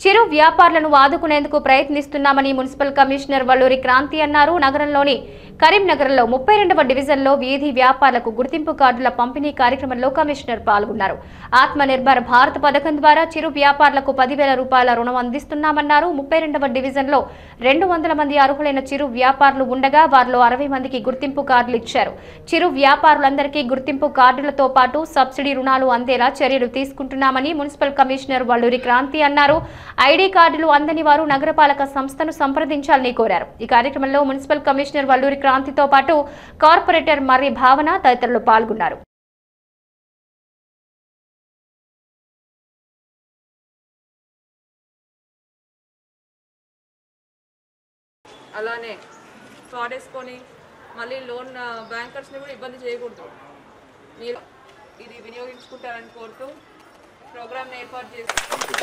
చిరు వ్యాపారులను ఆదుకునేందుకు ప్రయత్నిస్తున్నామని మున్సిపల్ కమిషనర్ వల్లూరి క్రాంతి అన్నారు నగరంలోని కరీంనగర్లో ముప్పై రెండవ డివిజన్లో వీధి వ్యాపారులకు గుర్తింపు కార్డుల పంపిణీ కార్యక్రమంలో కమిషనర్ పాల్గొన్నారు ఆత్మ నిర్భర్ భారత్ పథకం ద్వారా చిరు వ్యాపారులకు పదివేల రూపాయల రుణం అందిస్తున్నామన్నారు ముప్పై రెండవ డివిజన్లో రెండు వందల మంది అర్హులైన చిరు వ్యాపారులు ఉండగా వారిలో అరవై మందికి గుర్తింపు కార్డులు ఇచ్చారు చిరు వ్యాపారులందరికీ గుర్తింపు కార్డులతో పాటు సబ్సిడీ రుణాలు అందేలా చర్యలు తీసుకుంటున్నామని మున్సిపల్ కమిషనర్ వల్లూరి క్రాంతి అన్నారు ఐడి కార్డులు అందని వారు నగరపాలక సంస్థను సంప్రదించాలని కోరారు ఈ కార్యక్రమంలో మున్సిపల్ కమిషనర్ వల్లూరి క్రాంతితో పాటు కార్పొరేటర్ మర్రి భావన తదితరులు పాల్గొన్నారు అలానే ఫ్రాడ్ వేసుకొని మళ్ళీ లోన్ బ్యాంకర్స్ని కూడా ఇబ్బంది చేయకూడదు మీరు ఇది వినియోగించుకుంటారని కోరుతూ ప్రోగ్రామ్ని ఏర్పాటు చేసి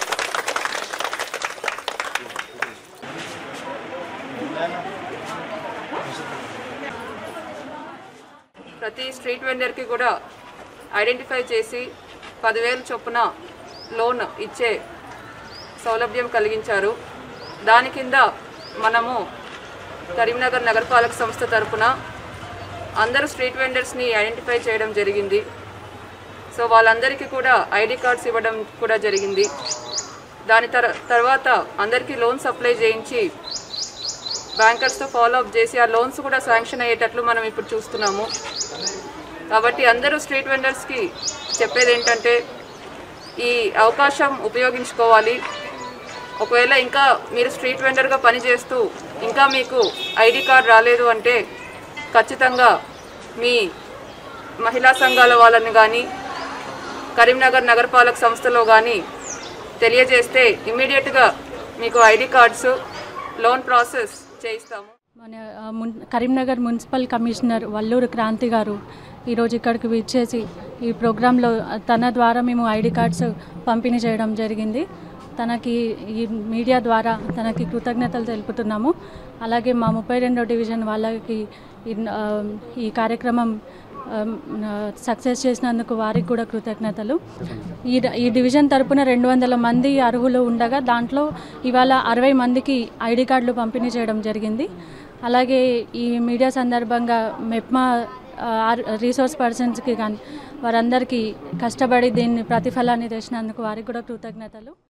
ప్రతి స్ట్రీట్ వెండర్కి కూడా ఐడెంటిఫై చేసి పదివేలు చొప్పున లోన్ ఇచ్చే సౌలభ్యం కలిగించారు దాని కింద మనము కరీంనగర్ నగరపాలక సంస్థ తరపున అందరు స్ట్రీట్ వెండర్స్ని ఐడెంటిఫై చేయడం జరిగింది సో వాళ్ళందరికీ కూడా ఐడి కార్డ్స్ ఇవ్వడం కూడా జరిగింది దాని తర్ తర్వాత అందరికీ లోన్స్ అప్లై చేయించి బ్యాంకర్స్తో ఫాలో అప్ చేసి ఆ లోన్స్ కూడా శాంక్షన్ అయ్యేటట్లు మనం ఇప్పుడు చూస్తున్నాము కాబట్టి అందరూ స్ట్రీట్ వెండర్స్కి చెప్పేది ఏంటంటే ఈ అవకాశం ఉపయోగించుకోవాలి ఒకవేళ ఇంకా మీరు స్ట్రీట్ వెండర్గా పనిచేస్తూ ఇంకా మీకు ఐడి కార్డ్ రాలేదు అంటే ఖచ్చితంగా మీ మహిళా సంఘాల వాళ్ళని కానీ కరీంనగర్ నగరపాలక సంస్థలో కానీ తెలియజేస్తే ఇమ్మీడియట్గా మీకు ఐడి కార్డ్స్ లోన్ ప్రాసెస్ చేయిస్తాము మన ఆ, మున్ కరీంనగర్ మున్సిపల్ కమిషనర్ వల్లూరు క్రాంతి గారు ఈరోజు ఇక్కడికి విచ్చేసి ఈ ప్రోగ్రాంలో తన ద్వారా మేము ఐడి కార్డ్స్ పంపిణీ చేయడం జరిగింది తనకి ఈ మీడియా ద్వారా తనకి కృతజ్ఞతలు తెలుపుతున్నాము అలాగే మా ముప్పై రెండో డివిజన్ వాళ్ళకి ఈ, ఆ, ఈ కార్యక్రమం సక్సెస్ చేసినందుకు వారికి కూడా కృతజ్ఞతలు ఈ ఈ డివిజన్ తరపున రెండు వందల మంది అర్హులు ఉండగా దాంట్లో ఇవాళ అరవై మందికి ఐడి కార్డులు పంపిణీ చేయడం జరిగింది అలాగే ఈ మీడియా సందర్భంగా మెప్మా ఆ, రీసోర్స్ పర్సన్స్కి కానీ వారందరికీ కష్టపడి దీన్ని ప్రతిఫలాన్ని తెచ్చినందుకు వారికి కూడా కృతజ్ఞతలు